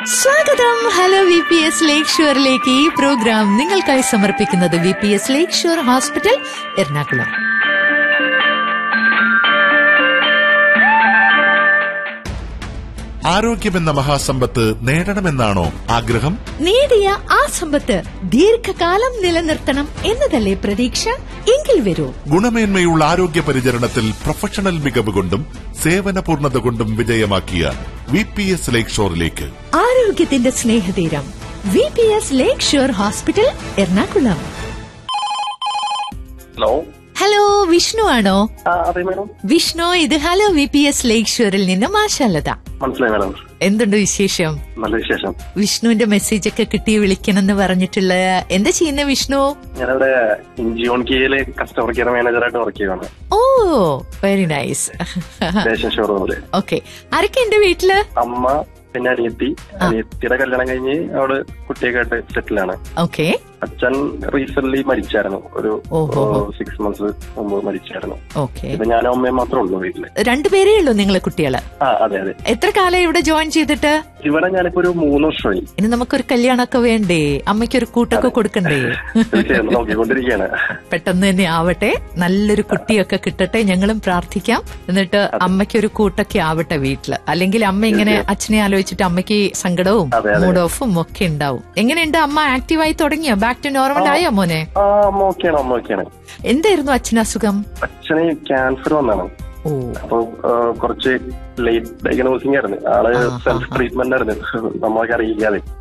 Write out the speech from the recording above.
സ്വാഗതം hello V P S ലേക്ക് ഷുവറിലേക്ക് ഈ പ്രോഗ്രാം നിങ്ങൾക്കായി സമർപ്പിക്കുന്നത് V P S lakeshore hospital Ernakulam ആരോഗ്യമെന്ന മഹാസമ്പത്ത് നേടണമെന്നാണോ ആഗ്രഹം നേടിയ ആ സമ്പത്ത് ദീർഘകാലം നിലനിർത്തണം എന്നതല്ലേ പ്രതീക്ഷ എങ്കിൽ വരൂ ഗുണമേന്മയുള്ള ആരോഗ്യ പരിചരണത്തിൽ പ്രൊഫഷണൽ മികവ് കൊണ്ടും സേവന പൂർണ്ണത കൊണ്ടും വിജയമാക്കിയ വി പി എസ് ലേക്ക് ഷോറിലേക്ക് ആരോഗ്യത്തിന്റെ സ്നേഹതീരം V P S lakeshore hospital Ernakulam hello hello Vishnu ആണോ ആ അതെ മാഡം വിഷ്ണു ഇത് ഹലോ വി പി എസ് ലേക്ക് ഷുവറിൽ നിന്ന് മാഷാലത മനസ്സിലായി മാഡം എന്തുണ്ട് വിശേഷം നല്ല വിശേഷം വിഷ്ണുവിന്റെ മെസ്സേജ് ഒക്കെ കിട്ടി വിളിക്കണം എന്ന് പറഞ്ഞിട്ടുള്ള എന്താ ചെയ്യുന്ന വിഷ്ണു ഞാനിവിടെ ഇഞ്ചിയോൺ കെയില് കസ്റ്റമർ കെയർ മാനേജറായിട്ട് വർക്ക് ചെയ്യുകയാണ് ഓ വെരി നൈസ് റേഷൻ ഷോറൂമില് ഓക്കെ ആരൊക്കെ ഉണ്ട് വീട്ടില് അമ്മ പിന്നെ അനിയത്തി അനിയത്തിയുടെ കല്യാണം കഴിഞ്ഞ് അവള് കുട്ടിയൊക്കെ ആയിട്ട് സെറ്റിലാണ് ഓക്കെ അച്ഛൻ റീസെന്റ് മരിച്ചായിരുന്നു ഒരു ഓഹോ. സിക്സ് മന്ത്സ് മുമ്പ് മരിച്ചായിരുന്നു ഓക്കെ ഇപ്പൊ ഞാനും അമ്മയും മാത്രമേ ഉള്ളൂ വീട്ടില് രണ്ടുപേരേ ഉള്ളൂ നിങ്ങളെ കുട്ടികള് ആ അതെ അതെ എത്ര കാലം ഇവിടെ ജോയിൻ ചെയ്തിട്ട് ഇവിടെ ഞാനിപ്പോ ഒരു മൂന്ന് വർഷമായി ഇനി നമുക്കൊരു കല്യാണമൊക്കെ വേണ്ടേ അമ്മയ്ക്കൊരു കൂട്ടൊക്കെ കൊടുക്കണ്ടേ തീർച്ചയായും നോക്കിക്കൊണ്ടിരിക്കുകയാണ് പെട്ടെന്ന് തന്നെ ആവട്ടെ നല്ലൊരു കുട്ടിയൊക്കെ കിട്ടട്ടെ ഞങ്ങളും പ്രാർത്ഥിക്കാം എന്നിട്ട് അമ്മയ്ക്കൊരു കൂട്ടൊക്കെ ആവട്ടെ വീട്ടില് അല്ലെങ്കിൽ അമ്മ ഇങ്ങനെ അച്ഛനെ ആലോചിച്ചിട്ട് അമ്മയ്ക്ക് സങ്കടവും അതെ, അതെ. മൂഡ് ഓഫും ഒക്കെ ഉണ്ടാവും എങ്ങനെയുണ്ട് അമ്മ ആക്റ്റീവായി തുടങ്ങിയോ ബാക്ക് ടു നോർമൽ ആയോ മോനെ ആ അമ്മ ഓക്കെയാണ് അമ്മ ഓക്കെയാണ് എന്തായിരുന്നു അച്ഛന് അസുഖം അച്ഛന് ക്യാൻസർ വന്നാണ് ഓ അപ്പൊ ആ, കുറച്ച് ലേറ്റ് ഡയഗ്നോസിംഗ് ആയിരുന്നു ആള് സെൽഫ് ട്രീറ്റ്മെന്റ് ആയിരുന്നു നമ്മളൊക്കെ അറിയിക്കാതെ